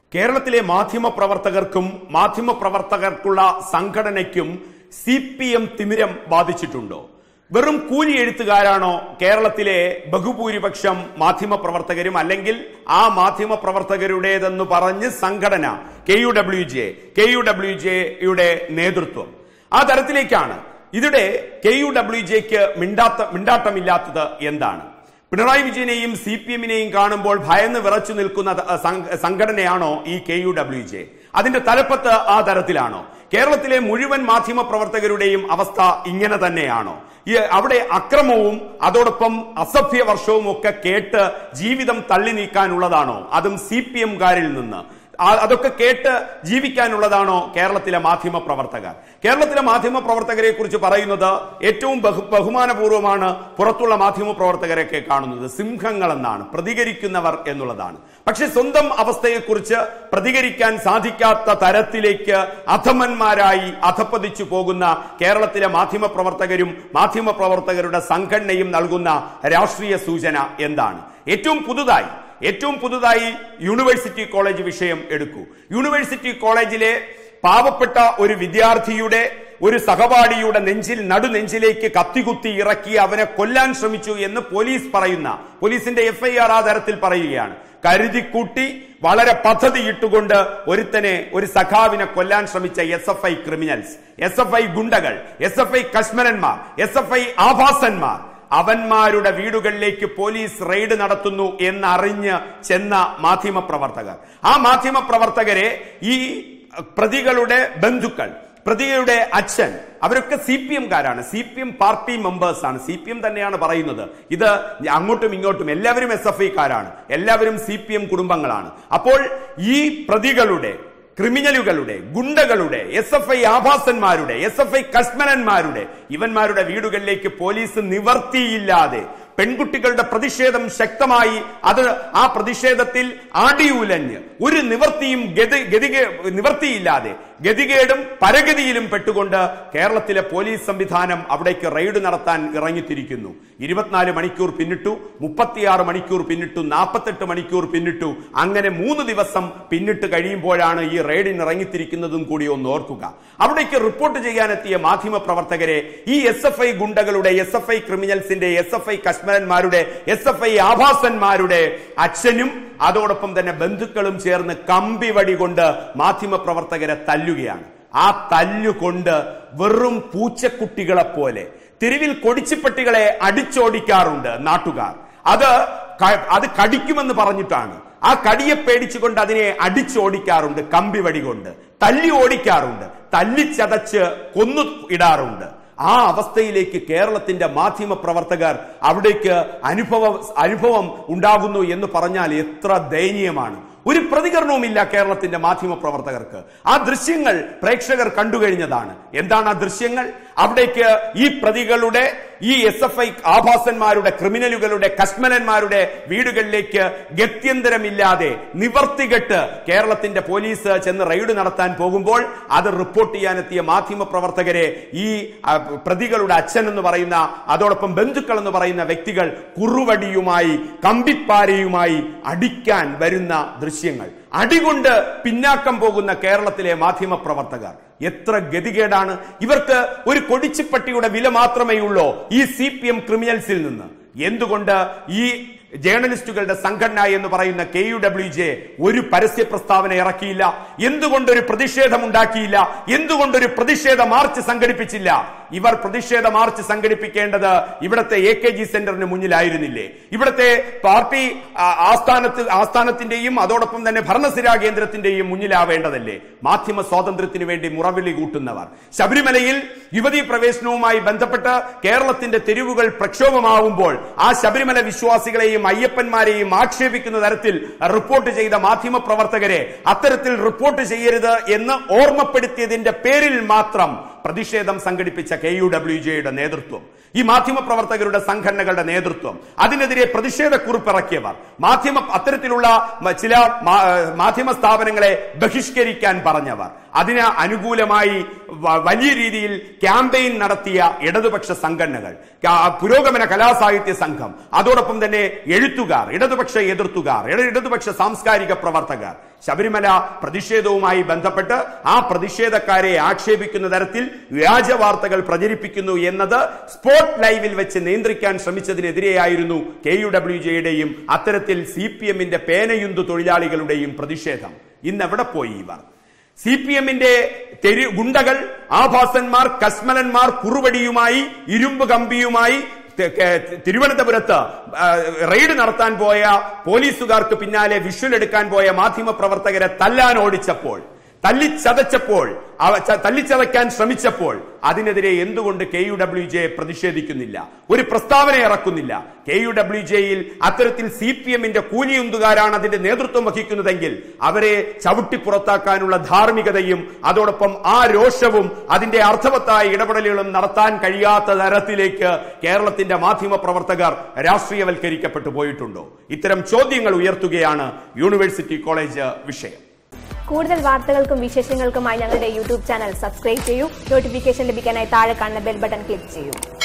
കേരളത്തിലെ മാധ്യമ പ്രവർത്തകർക്കും മാധ്യമ പ്രവർത്തകർക്കുള്ള സംഘടനയ്ക്കും സി പി എം തിമിരം ബാധിച്ചിട്ടുണ്ടോ വെറും കൂലി എഴുത്തുകാരാണോ കേരളത്തിലെ ബഹുഭൂരിപക്ഷം മാധ്യമ പ്രവർത്തകരും അല്ലെങ്കിൽ ആ മാധ്യമ പ്രവർത്തകരുടേതെന്ന് പറഞ്ഞ് സംഘടന K U W J K U W ജെയുടെ നേതൃത്വം ആ തരത്തിലേക്കാണ് ഇതിടെ കെ യു ഡബ്ല്യു ജെക്ക് മിണ്ടാത്ത മിണ്ടാട്ടമില്ലാത്തത് എന്താണ് പിണറായി വിജയനെയും സി പി എമ്മിനെയും കാണുമ്പോൾ ഭയന്ന് വിറച്ചു നിൽക്കുന്ന ത- സംഘ- സംഘടനയാണോ ഈ കെ യു ഡബ്ല്യു ജെ അതിന്റെ തലപ്പത്ത് ആ തരത്തിലാണോ കേരളത്തിലെ മുഴുവൻ മാധ്യമ പ്രവർത്തകരുടെയും അവസ്ഥ ഇങ്ങനെ തന്നെയാണോ ഈ അവിടെ അക്രമവും അതോടൊപ്പം അസഭ്യ വർഷവും ഒക്കെ കേട്ട് ജീവിതം തള്ളി നീക്കാനുള്ളതാണോ അതും സി പി എംകാരിൽ നിന്ന് ആ- അതൊക്കെ കേട്ട് ജീവിക്കാനുള്ളതാണോ കേരളത്തിലെ മാധ്യമ പ്രവർത്തകർ കേരളത്തിലെ മാധ്യമ പ്രവർത്തകരെ കുറിച്ച് പറയുന്നത് ഏറ്റവും ബഹു ബഹുമാനപൂർവ്വമാണ് പുറത്തുള്ള മാധ്യമ പ്രവർത്തകരെയൊക്കെ കാണുന്നത് സിംഹങ്ങൾ എന്നാണ് പ്രതികരിക്കുന്നവർ എന്നുള്ളതാണ് പക്ഷെ സ്വന്തം അവസ്ഥയെക്കുറിച്ച് പ്രതികരിക്കാൻ സാധിക്കാത്ത തരത്തിലേക്ക് അധമന്മാരായി അധപ്പതിച്ചു പോകുന്ന കേരളത്തിലെ മാധ്യമ പ്രവർത്തകരും മാധ്യമ പ്രവർത്തകരുടെ സംഘടനയും നൽകുന്ന രാഷ്ട്രീയ സൂചന എന്താണ് ഏറ്റവും പുതുതായി ഏറ്റവും പുതുതായി യൂണിവേഴ്സിറ്റി കോളേജ് വിഷയം എടുക്കൂ യൂണിവേഴ്സിറ്റി കോളേജിലെ പാവപ്പെട്ട ഒരു വിദ്യാർത്ഥിയുടെ ഒരു സഹപാഠിയുടെ നെഞ്ചിൽ നടുനെഞ്ചിലേക്ക് കത്തികുത്തി ഇറക്കി അവനെ കൊല്ലാൻ ശ്രമിച്ചു എന്ന് പോലീസ് പറയുന്ന പോലീസിന്റെ എഫ്ഐആർ ആധാരത്തിൽ പറയുകയാണ് കരുതിക്കൂട്ടി വളരെ പദ്ധതിയിട്ടുകൊണ്ട് ഒരുത്തനെ ഒരു സഖാവിനെ കൊല്ലാൻ ശ്രമിച്ച S F I criminals S F I ഗുണ്ടകൾ എസ് എഫ് ഐ കശ്മലന്മാർ എസ് എഫ് ഐ ആഭാസന്മാർ അവന്മാരുടെ വീടുകളിലേക്ക് പോലീസ് റെയ്ഡ് നടത്തുന്നു എന്നറിഞ്ഞ് ചെന്ന മാധ്യമ പ്രവർത്തകർ ആ മാധ്യമ പ്രവർത്തകരെ ഈ പ്രതികളുടെ ബന്ധുക്കൾ പ്രതികളുടെ അച്ഛൻ അവരൊക്കെ സി പി എംകാരാണ് C P M party members ആണ് സി പി എം തന്നെയാണ് പറയുന്നത് ഇത് അങ്ങോട്ടും ഇങ്ങോട്ടും എല്ലാവരും എസ് എഫ് ഐക്കാരാണ് എല്ലാവരും സി പി എം കുടുംബങ്ങളാണ് അപ്പോൾ ഈ പ്രതികളുടെ ക്രിമിനലുകളുടെ ഗുണ്ടകളുടെ എസ് എഫ് ഐ ആഭാസന്മാരുടെ എസ് എഫ് ഐ കശ്മലന്മാരുടെ ഇവന്മാരുടെ വീടുകളിലേക്ക് പോലീസ് നിവർത്തിയില്ലാതെ പെൺകുട്ടികളുടെ പ്രതിഷേധം ശക്തമായി അത് ആ പ്രതിഷേധത്തിൽ ആടിയുലഞ്ഞ് ഒരു നിവർത്തിയും ഗതി ഗതികേ നിവർത്തിയില്ലാതെ ഗതികേടും പരഗതിയിലും പെട്ടുകൊണ്ട് കേരളത്തിലെ പോലീസ് സംവിധാനം അവിടേക്ക് റെയ്ഡ് നടത്താൻ ഇറങ്ങിത്തിരിക്കുന്നു ഇരുപത്തിനാല് മണിക്കൂർ പിന്നിട്ടു മുപ്പത്തിയാറ് മണിക്കൂർ പിന്നിട്ടു നാൽപ്പത്തെട്ട് മണിക്കൂർ പിന്നിട്ടു അങ്ങനെ മൂന്ന് ദിവസം പിന്നിട്ട് കഴിയുമ്പോഴാണ് ഈ റെയ്ഡിന് ഇറങ്ങിത്തിരിക്കുന്നതും കൂടി ഒന്ന് ഓർക്കുക അവിടേക്ക് റിപ്പോർട്ട് ചെയ്യാനെത്തിയ മാധ്യമ പ്രവർത്തകരെ ഈ എസ് എഫ് ഐ ഗുണ്ടകളുടെ എസ് എഫ് ഐ ക്രിമിനൽസിന്റെ എസ് എഫ് ഐ കശ്മലന്മാരുടെ എസ് എഫ് ഐ ആഭാസന്മാരുടെ അച്ഛനും അതോടൊപ്പം തന്നെ ബന്ധുക്കളും ചേർന്ന് കമ്പിവടി കൊണ്ട് മാധ്യമ പ്രവർത്തകരെ തല്ലുകയാണ് ആ തല്ലുകൊണ്ട് വെറും പൂച്ചക്കുട്ടികളെ പോലെ തെരുവിൽ കൊടിച്ചിപ്പട്ടികളെ അടിച്ചോടിക്കാറുണ്ട് നാട്ടുകാർ അത് ക- അത് കടിക്കുമെന്ന് പറഞ്ഞിട്ടാണ് ആ കടിയെ പേടിച്ചുകൊണ്ട് അതിനെ അടിച്ചോടിക്കാറുണ്ട് കമ്പിവടി കൊണ്ട് തല്ലി ഓടിക്കാറുണ്ട് തല്ലിച്ചതച്ച് കൊന്നു ഇടാറുണ്ട് ആ അവസ്ഥയിലേക്ക് കേരളത്തിന്റെ മാധ്യമ പ്രവർത്തകർ അവിടേക്ക് അനുഭവ അനുഭവം ഉണ്ടാകുന്നു എന്ന് പറഞ്ഞാൽ എത്ര ദയനീയമാണ് ഒരു പ്രതികരണവുമില്ല കേരളത്തിന്റെ മാധ്യമ പ്രവർത്തകർക്ക് ആ ദൃശ്യങ്ങൾ പ്രേക്ഷകർ കണ്ടുകഴിഞ്ഞതാണ് എന്താണ് ആ ദൃശ്യങ്ങൾ അവിടേക്ക് ഈ പ്രതികളുടെ ഈ എസ് എഫ് ഐ ആഭാസന്മാരുടെ ക്രിമിനലുകളുടെ കശ്മലന്മാരുടെ വീടുകളിലേക്ക് ഗത്യന്തരമില്ലാതെ നിവർത്തികെട്ട് കേരളത്തിന്റെ പോലീസ് ചെന്ന് റെയ്ഡ് നടത്താൻ പോകുമ്പോൾ അത് റിപ്പോർട്ട് ചെയ്യാനെത്തിയ മാധ്യമ പ്രവർത്തകരെ ഈ ആ, പ്രതികളുടെ അച്ഛൻ എന്ന് പറയുന്ന അതോടൊപ്പം ബന്ധുക്കൾ എന്ന് പറയുന്ന വ്യക്തികൾ കുറുവടിയുമായി കമ്പിപ്പാരയുമായി അടിക്കാൻ വരുന്ന ദൃശ്യങ്ങൾ അടികൊണ്ട് പിന്നാക്കം പോകുന്ന കേരളത്തിലെ മാധ്യമ പ്രവർത്തകർ എത്ര ഗതികേടാണ് ഇവർക്ക് ഒരു കൊടിച്ചിപ്പട്ടിയുടെ വില മാത്രമേ ഉള്ളൂ ഈ സി പി എം ക്രിമിനൽസിൽ നിന്ന് എന്തുകൊണ്ട് ഈ ജേർണലിസ്റ്റുകളുടെ സംഘടന എന്ന് പറയുന്ന കെ യു ഡബ്ല്യു ജെ ഒരു പരസ്യ പ്രസ്താവന ഇറക്കിയില്ല എന്തുകൊണ്ടൊരു പ്രതിഷേധം ഉണ്ടാക്കിയില്ല എന്തുകൊണ്ടൊരു പ്രതിഷേധ മാർച്ച് സംഘടിപ്പിച്ചില്ല ഇവർ പ്രതിഷേധ മാർച്ച് സംഘടിപ്പിക്കേണ്ടത് ഇവിടത്തെ എ കെ ജി സെന്ററിന് മുന്നിലായിരുന്നില്ലേ ഇവിടത്തെ പാർട്ടി ആ, ആസ്ഥാനത്ത് ആസ്ഥാനത്തിന്റെയും അതോടൊപ്പം തന്നെ ഭരണസിരാ കേന്ദ്രത്തിന്റെയും മുന്നിലാവേണ്ടതല്ലേ മാധ്യമ സ്വാതന്ത്ര്യത്തിന് വേണ്ടി മുറവിളി കൂട്ടുന്നവർ ശബരിമലയിൽ യുവതീ പ്രവേശനവുമായി ബന്ധപ്പെട്ട് കേരളത്തിന്റെ തെരുവുകൾ പ്രക്ഷോഭമാവുമ്പോൾ ആ ശബരിമല വിശ്വാസികളെയും അയ്യപ്പന്മാരെയും ആക്ഷേപിക്കുന്ന തരത്തിൽ റിപ്പോർട്ട് ചെയ്ത മാധ്യമ പ്രവർത്തകരെ അത്തരത്തിൽ റിപ്പോർട്ട് ചെയ്യരുത് എന്ന് ഓർമ്മപ്പെടുത്തിയതിന്റെ പേരിൽ മാത്രം പ്രതിഷേധം സംഘടിപ്പിച്ച കെ യു ഡബ്ല്യു ജെയുടെ നേതൃത്വം ഈ മാധ്യമ പ്രവർത്തകരുടെ സംഘടനകളുടെ നേതൃത്വം അതിനെതിരെ പ്രതിഷേധക്കുറിപ്പ് ഇറക്കിയവർ മാധ്യമ അത്തരത്തിലുള്ള മ- ചില മാ- മാധ്യമ സ്ഥാപനങ്ങളെ ബഹിഷ്കരിക്കാൻ പറഞ്ഞവർ അതിന് അനുകൂലമായി വ- വലിയ രീതിയിൽ ക്യാമ്പയിൻ നടത്തിയ ഇടതുപക്ഷ സംഘടനകൾ ക- പുരോഗമന കലാസാഹിത്യ സംഘം അതോടൊപ്പം തന്നെ എഴുത്തുകാർ ഇടതുപക്ഷ എതിർത്തുകാർ ഇട- ഇടതുപക്ഷ സാംസ്കാരിക പ്രവർത്തകർ ശബരിമല പ്രതിഷേധവുമായി ബന്ധപ്പെട്ട് ആ പ്രതിഷേധക്കാരെ ആക്ഷേപിക്കുന്ന തരത്തിൽ വ്യാജ വാർത്തകൾ പ്രചരിപ്പിക്കുന്നു എന്നത് സ്പോട്ട് ലൈവിൽ വെച്ച് നിയന്ത്രിക്കാൻ ശ്രമിച്ചതിനെതിരെയായിരുന്നു കെ യു ഡബ്ല്യു ജെയുടെയും അത്തരത്തിൽ സി പി എമ്മിന്റെ പേനയുന്തു തൊഴിലാളികളുടെയും പ്രതിഷേധം ഇന്ന് എവിടെ പോയി ഇവർ സി പി എമ്മിന്റെ തെരു ഗുണ്ടകൾ ആഭാസന്മാർ കസ്മലന്മാർ കുറുവടിയുമായി ഇരുമ്പ് കമ്പിയുമായി തെ- കെ- തിരുവനന്തപുരത്ത് ആ, റെയ്ഡ് നടത്താൻ പോയ പോലീസുകാർക്ക് പിന്നാലെ വിഷ്വൽ എടുക്കാൻ പോയ മാധ്യമ പ്രവർത്തകരെ തല്ലാൻ ഓടിച്ചപ്പോൾ തല്ലിച്ചതച്ചപ്പോൾ അവ- ച- തല്ലിച്ചതയ്ക്കാൻ ശ്രമിച്ചപ്പോൾ അതിനെതിരെ എന്തുകൊണ്ട് കെ യു ഡബ്ല്യു ജെ പ്രതിഷേധിക്കുന്നില്ല ഒരു പ്രസ്താവന ഇറക്കുന്നില്ല കെ യു ഡബ്ല്യു ജെയിൽ അത്തരത്തിൽ സി പി എമ്മിന്റെ കൂലിയുന്തുകാരാണ് അതിന്റെ നേതൃത്വം വഹിക്കുന്നതെങ്കിൽ അവരെ ചവിട്ടി പുറത്താക്കാനുള്ള ധാർമ്മികതയും അതോടൊപ്പം ആ രോഷവും അതിന്റെ അർത്ഥവത്തായ ഇടപെടലുകളും നടത്താൻ കഴിയാത്ത തരത്തിലേക്ക് കേരളത്തിന്റെ മാധ്യമ പ്രവർത്തകർ രാഷ്ട്രീയവൽക്കരിക്കപ്പെട്ടു പോയിട്ടുണ്ടോ ഇത്തരം ചോദ്യങ്ങൾ ഉയർത്തുകയാണ് യൂണിവേഴ്സിറ്റി കോളേജ് വിഷയം കൂടുതൽ വാർത്തകൾക്കും വിശേഷങ്ങൾക്കുമായി ഞങ്ങളുടെ യൂട്യൂബ് ചാനൽ സബ്സ്ക്രൈബ് ചെയ്യൂ നോട്ടിഫിക്കേഷൻ ലഭിക്കാനായി താഴെ കാണുന്ന ബെൽ ബട്ടൺ ക്ലിക്ക് ചെയ്യൂ